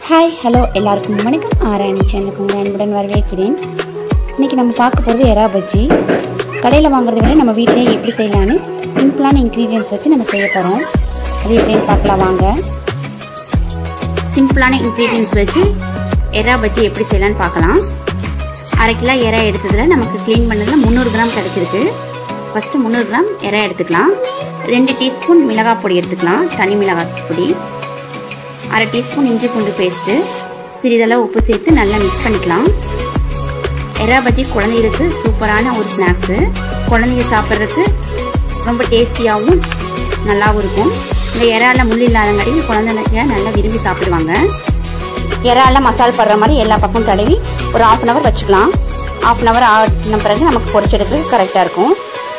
hi hello எல்லாருக்கும் வணக்கம் ஆராயணி சேனலுக்கு உங்கள் அன்புடன் வரவேற்கிறேன் இன்றைக்கி நம்ம பார்க்க போகிறது எறா பஜ்ஜி கடையில் வாங்குறதை விட நம்ம வீட்டிலேயே எப்படி செய்யலான்னு சிம்பிளான இன்க்ரீடியன்ஸ் வச்சு நம்ம செய்ய போகிறோம் அது எப்படின்னு பார்க்கலாம் வாங்க சிம்பிளான இன்க்ரீடியன்ஸ் வச்சு எறா பஜ்ஜி எப்படி செய்யலான்னு பார்க்கலாம் அரை கிலோ எறா எடுத்ததில் நமக்கு க்ளீன் பண்ணதில் முந்நூறு கிராம் கிடச்சிருக்கு ஃபஸ்ட்டு முந்நூறு கிராம் எறா எடுத்துக்கலாம் ரெண்டு டீஸ்பூன் மிளகாய் பொடி எடுத்துக்கலாம் தனி மிளகாய் பொடி அரை டீஸ்பூன் இஞ்சி பூண்டு பேஸ்ட்டு சிறிதளவு உப்பு சேர்த்து நல்லா மிக்ஸ் பண்ணிக்கலாம் எறா பஜ்ஜி குழந்தைகளுக்கு சூப்பரான ஒரு ஸ்நாக்ஸு குழந்தைங்க சாப்பிட்றதுக்கு ரொம்ப டேஸ்டியாகவும் நல்லாவும் இருக்கும் இந்த இறால முள் இல்லாதங்காட்டி குழந்தைங்க நல்லா விரும்பி சாப்பிடுவாங்க இறால மசால் படுற மாதிரி எல்லா பக்கமும் தடவி ஒரு ஆஃப் அன் ஹவர் வச்சுக்கலாம் ஆஃப் அன் ஹவர் ஆன பிறகு நமக்கு பொரிச்செடுக்க கரெக்டாக இருக்கும்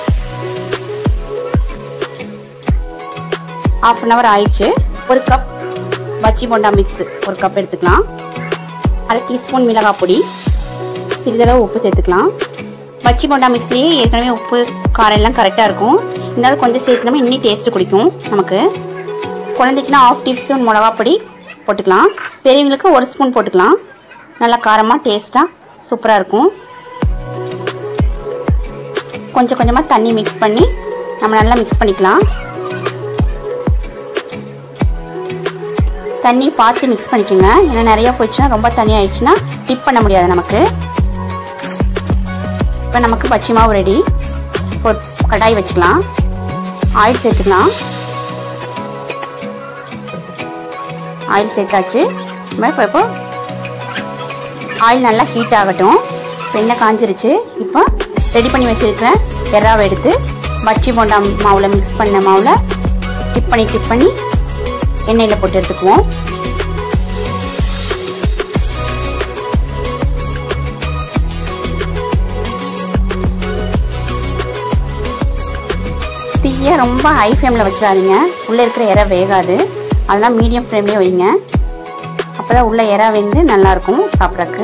ஆஃப் அன் ஹவர் ஆயிடுச்சு ஒரு கப் பச்சி போண்டா மிக்ஸ் ஒரு கப் எடுத்துக்கலாம் அரை டீஸ்பூன் மிளகாய் பொடி சிறிதளவு உப்பு சேர்த்துக்கலாம் பச்சி போண்டா மிக்ஸ்லேயே ஏற்கனவே உப்பு காரம் எல்லாம் கரெக்டாக இருக்கும் இருந்தாலும் கொஞ்சம் சேர்த்துனோம்னா இன்னும் டேஸ்ட்டு குடிக்கும் நமக்கு குழந்தைக்குனா ஆஃப் டீஸ்பூன் மிளகா பொடி போட்டுக்கலாம் பெரியவங்களுக்கு ஒரு ஸ்பூன் போட்டுக்கலாம் நல்லா காரமாக டேஸ்ட்டாக சூப்பராக இருக்கும் கொஞ்சம் கொஞ்சமாக தண்ணி மிக்ஸ் பண்ணி நம்ம நல்லா மிக்ஸ் பண்ணிக்கலாம் தண்ணி பார்த்து மிக்ஸ் பண்ணிக்கோங்க ஏன்னா நிறையா போயிடுச்சுன்னா ரொம்ப தண்ணி ஆயிடுச்சுன்னா டிப் பண்ண முடியாது நமக்கு இப்போ நமக்கு பச்சை மாவு ரெடி இப்போ கடாய் வச்சுக்கலாம் ஆயில் சேர்த்துக்கலாம் ஆயில் சேர்த்தாச்சு இப்போ இப்போ ஆயில் நல்லா ஹீட் ஆகட்டும் எண்ணெய் காஞ்சிருச்சு இப்போ ரெடி பண்ணி வச்சுருக்கிற எறாவை எடுத்து பச்சி போண்டா மாவில் மிக்ஸ் பண்ண மாவில் டிப் பண்ணி டிப் பண்ணி எண்ணெயில் போட்டு எடுத்துக்குவோம் தீயை ரொம்ப ஹை ஃப்ளேமில் வச்சிடாதீங்க உள்ளே இருக்கிற இறை வேகாது அதெல்லாம் மீடியம் ஃப்ளேம்லேயே வைங்க அப்போ தான் உள்ள இறை வெந்து நல்லாயிருக்கும் சாப்பிட்றக்கு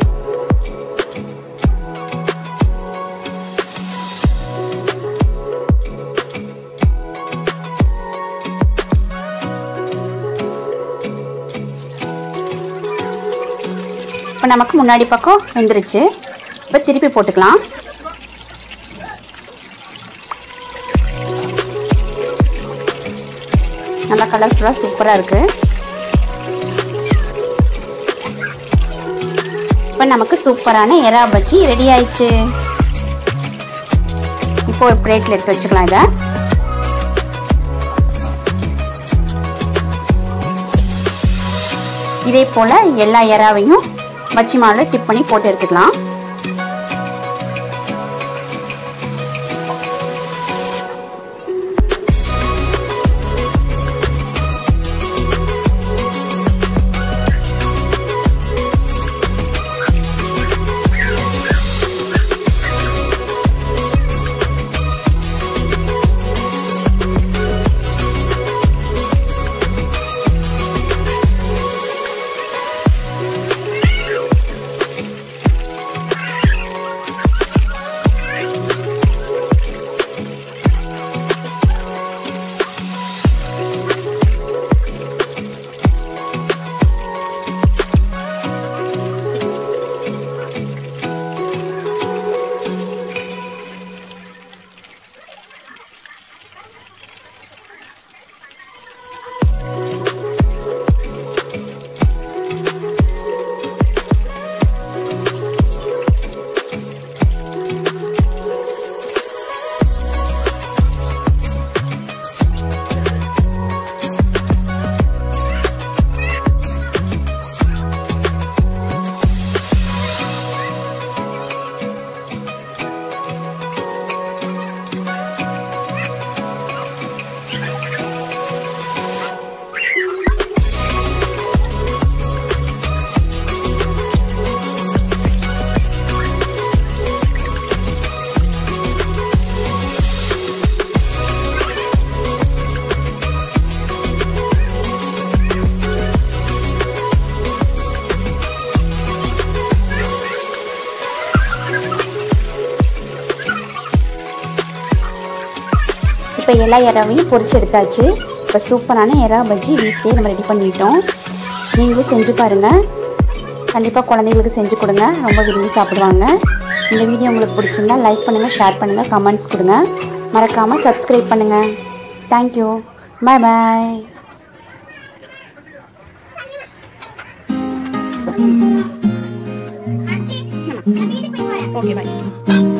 இப்போ நமக்கு முன்னாடி பக்கம் வெந்துருச்சு இப்போ திருப்பி போட்டுக்கலாம் நல்லா கலர்ஃபுல்லாக சூப்பராக இருக்குது இப்போ நமக்கு சூப்பரான எறா பஜ்ஜி ரெடி ஆயிடுச்சு இப்போ ஒரு பிளேட்டில் எடுத்து வச்சுக்கலாம் இதை இதே போல் எல்லா எறாவையும் பச்சி மாவில் டிப் பண்ணி போட்டு எடுத்துக்கலாம் இப்போ எல்லா இறாவையும் பொரிச்சு எடுத்தாச்சு இப்போ சூப்பரான எறா பஜ்ஜி வீட்டிலே நம்ம ரெடி பண்ணிட்டோம் நீங்களும் செஞ்சு பாருங்கள் கண்டிப்பாக குழந்தைங்களுக்கு செஞ்சு கொடுங்க ரொம்ப விரும்பி சாப்பிடுவாங்க இந்த வீடியோ உங்களுக்கு பிடிச்சிருந்தா லைக் பண்ணுங்கள் ஷேர் பண்ணுங்கள் கமெண்ட்ஸ் கொடுங்க மறக்காமல் சப்ஸ்கிரைப் பண்ணுங்கள் thank you bye bye okay bye